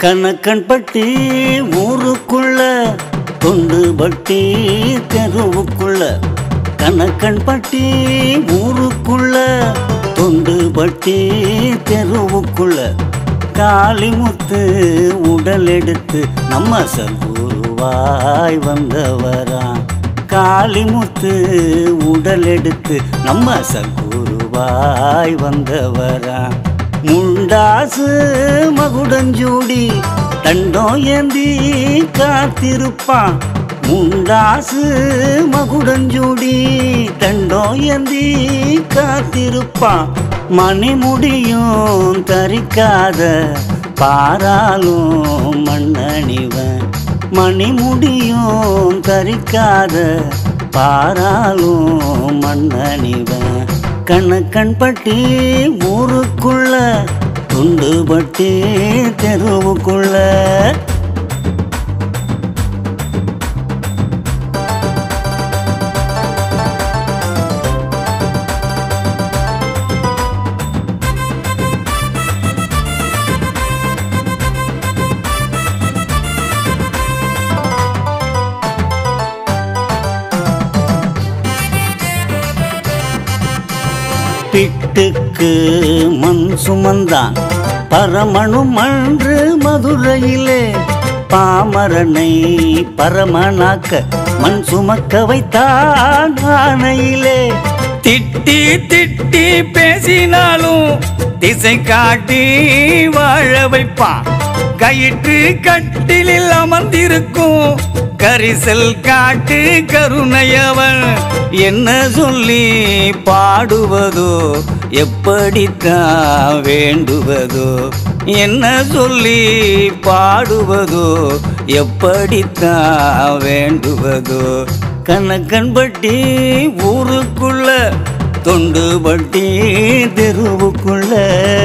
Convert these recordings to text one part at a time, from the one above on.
கணக்கன் பட்டி ஊருக்குள்ள தொண்டு பட்டி தெருவுக்குள்ள கணக்கன் பட்டி ஊருக்குள்ள தொண்டு பட்டி தெருவுக்குள்ள காளிமுத்து உடல் எடுத்து நம்ம சர்க்குருவாய் வந்தவரா காளிமுத்து உடல் எடுத்து நம்ம சர்க்குருவாய் வந்தவரா முண்டாசு மகுடஞ்சூடி தண்டம் ஏந்தி காத்திருப்பான் முண்டாசு மகுடஞ்சூடி தண்டம் ஏந்தி காத்திருப்பான் மணிமுடியும் தரிக்காத பாராலும் மண்ணணிவன் மணிமுடியும் தரிக்காத பாராலும் மண்ணணிவன் கணக்கன் பட்டி ஊருக்குள்ள துண்டு பட்டி தெருவுக்குள்ள பிட்டுக்கு மண் சுமந்தான் பரமணு மன்று மதுரையிலே பாமரனை பரமனாக்க மண் சுமக்க வைத்தான் ஆணையிலே திட்டி திட்டி பேசினாலும் திசை காட்டி வாழ வைப்பான் கயிற்று கட்டிலில் அமர்ந்திருக்கும் கரிசல் காட்டு கருணையவன் என்ன சொல்லி பாடுவதோ எப்படித்தான் வேண்டுவதோ என்ன சொல்லி பாடுவதோ எப்படித்தான் வேண்டுவதோ கணக்கன் பட்டி ஊருக்குள்ள தொண்டு பட்டி தெருவுக்குள்ள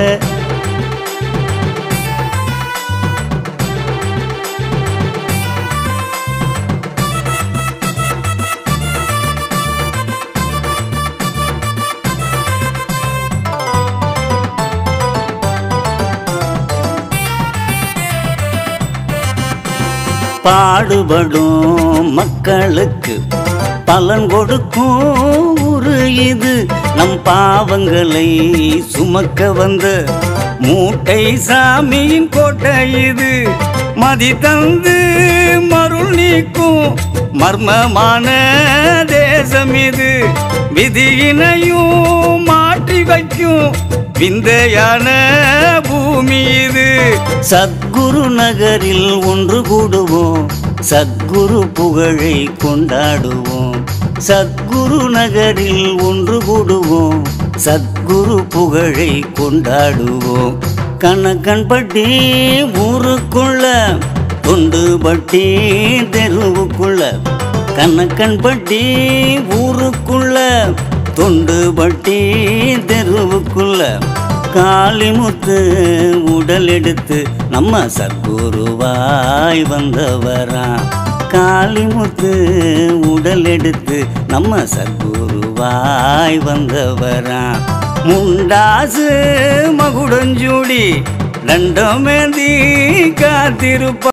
பாடுபடும் மக்களுக்கு பலன் கொடுக்கும் ஒரு இது நம் பாவங்களை சுமக்க வந்த மூட்டை சாமியின் கோட்டை இது மதி தந்து மருள் நீக்கும் மர்மமான தேசம் இது விதியினையும் மாற்றி வைக்கும் விந்தையான பூமி இது சத்குரு நகரில் ஒன்று கூடுவோம் சத்குரு புகழை கொண்டாடுவோம் சத்குரு நகரில் ஒன்று கூடுவோம் சத்குரு புகழை கொண்டாடுவோம் கணக்கன் பட்டி ஊருக்குள்ள தொண்டு பட்டி தெருவுக்குள்ள கணக்கன் பட்டி ஊருக்குள்ள தொண்டு பட்டி தெருவுக்குள்ள காளிமுத்து உடல் எடுத்து நம்ம சத்குருவாய் வந்தவரா காளிமுத்து உடல் எடுத்து நம்ம சத்குருவாய் வந்தவரா முண்டாசு மகுடஞ்சூடி ரெண்டமேந்தி காத்திருப்ப